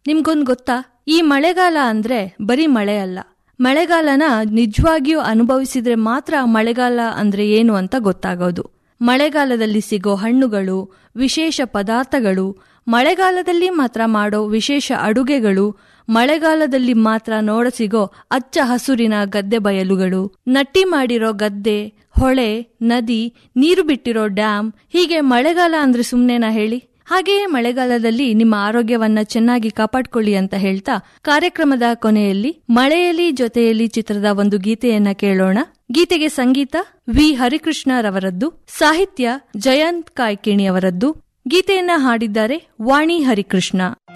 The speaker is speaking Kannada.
ನಿಮ್ಗೊಂದ್ ಗೊತ್ತಾ ಈ ಮಳೆಗಾಲ ಅಂದ್ರೆ ಬರೀ ಮಳೆ ಅಲ್ಲ ಮಳೆಗಾಲನ ನಿಜವಾಗಿಯೂ ಅನುಭವಿಸಿದ್ರೆ ಮಾತ್ರ ಮಳೆಗಾಲ ಅಂದ್ರೆ ಏನು ಅಂತ ಗೊತ್ತಾಗೋದು ಮಳೆಗಾಲದಲ್ಲಿ ಸಿಗೋ ಹಣ್ಣುಗಳು ವಿಶೇಷ ಪದಾರ್ಥಗಳು ಮಳೆಗಾಲದಲ್ಲಿ ಮಾತ್ರ ಮಾಡೋ ವಿಶೇಷ ಅಡುಗೆಗಳು ಮಳೆಗಾಲದಲ್ಲಿ ಮಾತ್ರ ನೋಡಸಿಗೋ ಅಚ್ಚ ಹಸುರಿನ ಗದ್ದೆ ಬಯಲುಗಳು ನಟ್ಟಿ ಮಾಡಿರೋ ಗದ್ದೆ ಹೊಳೆ ನದಿ ನೀರು ಬಿಟ್ಟಿರೋ ಡ್ಯಾಮ್ ಹೀಗೆ ಮಳೆಗಾಲ ಅಂದ್ರೆ ಸುಮ್ನೆನಾ ಹೇಳಿ ಹಾಗೆಯೇ ಮಳೆಗಾಲದಲ್ಲಿ ನಿಮ್ಮ ಆರೋಗ್ಯವನ್ನ ಚೆನ್ನಾಗಿ ಕಾಪಾಡ್ಕೊಳ್ಳಿ ಅಂತ ಹೇಳ್ತಾ ಕಾರ್ಯಕ್ರಮದ ಕೊನೆಯಲ್ಲಿ ಮಳೆಯಲ್ಲಿ ಜೊತೆಯಲ್ಲಿ ಚಿತ್ರದ ಒಂದು ಗೀತೆಯನ್ನ ಕೇಳೋಣ ಗೀತೆಗೆ ಸಂಗೀತ ವಿ ಹರಿಕೃಷ್ಣರವರದ್ದು ಸಾಹಿತ್ಯ ಜಯಂತ್ ಕಾಯ್ಕಿಣಿಯವರದ್ದು ಗೀತೆಯನ್ನ ಹಾಡಿದ್ದಾರೆ ವಾಣಿ ಹರಿಕೃಷ್ಣ